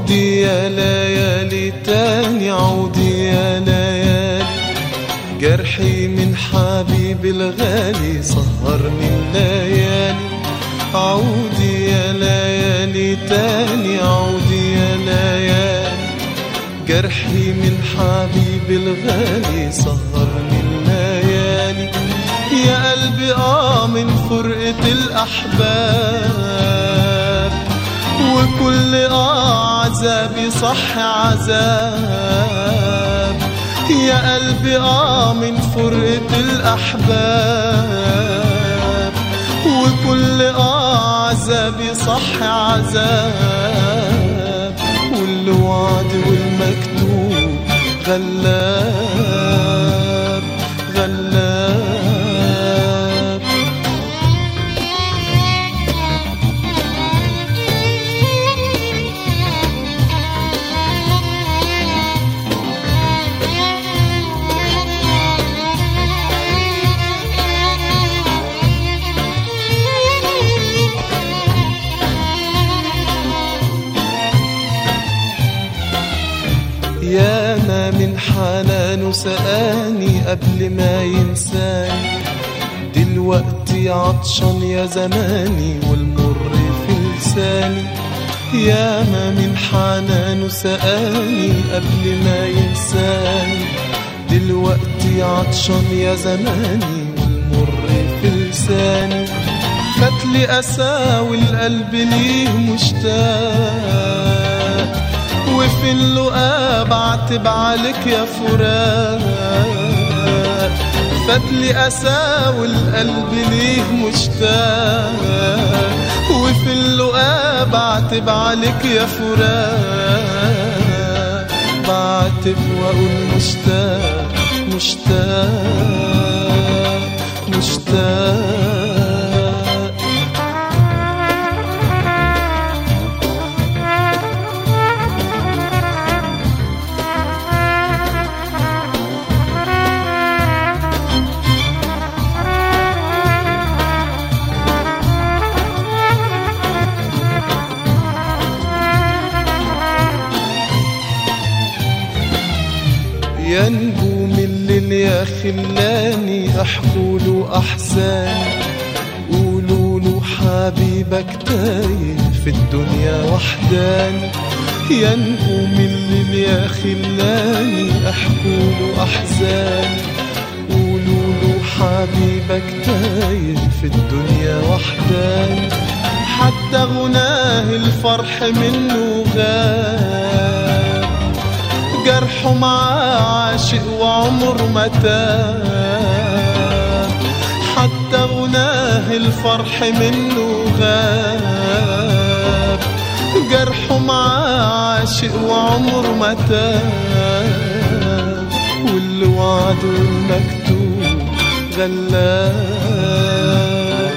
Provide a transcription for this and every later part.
عودي يا ليالي تاني عودي يا ليالي جرحي من حبيبي الغالي سهرني الليالي عودي يا ليالي تاني عودي يا ليالي جرحي من حبيبي الغالي سهرني الليالي يا قلبي اه من فرقة الأحباب وكل اه عذابي صح عذاب يا قلبي اه من فرقة الأحباب وكل اه عذابي صح عذاب والوعد والمكتوب غلاب غلاب يا ما من حنان سقاني قبل ما ينساني دلوقتي عطشان يا زماني والمر في لساني يا ما من حنان سقاني قبل ما ينساني دلوقتي عطشان يا زماني والمر في لساني فتلي أسى والقلب ليه مشتاق وفي اللقا بعتب عليك يا فراق فتلي أسى والقلب ليه مشتاق وفي اللقا بعتب عليك يا فراق بعتب وأقول مشتاق مشتاق مشتاق يا نجوم الليل يا خلاني احكوا له احزاني قولوا له حبيبك تايه في الدنيا وحداني يا نجوم الليل يا خلاني احكوا له احزاني قولوا له حبيبك تايه في الدنيا وحداني حتى غناه الفرح منه غاب جرحه معاه عاشق وعمر ما تاب حتى غناه الفرح منه غاب جرحه معاه عاشق وعمر ما تاب والوعد والمكتوب غلاب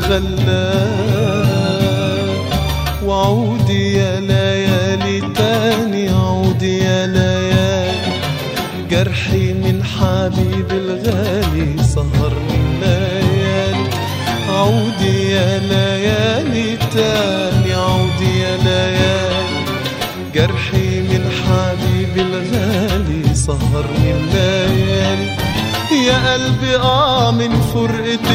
غلاب وعودي يا ليالي تاني عودي يا ليالي جرحي من حبيبي الغالي سهرني الليالي عودي يا ليالي تاني عودي يا ليالي جرحي من حبيبي الغالي سهرني الليالي يا قلبي اه من فرقة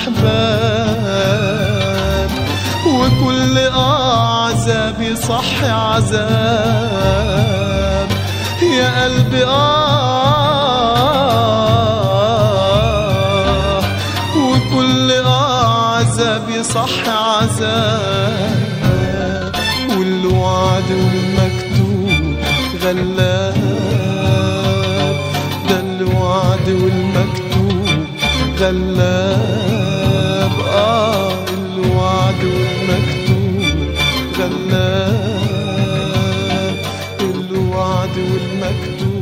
الأحباب وكل اه عذابي صح عذاب يا قلبي آه وكل آه عذابي صح عذاب والوعد والمكتوب غلاب ده الوعد والمكتوب غلاب آه الوعد والمكتوب غلاب الوعد والمكتوب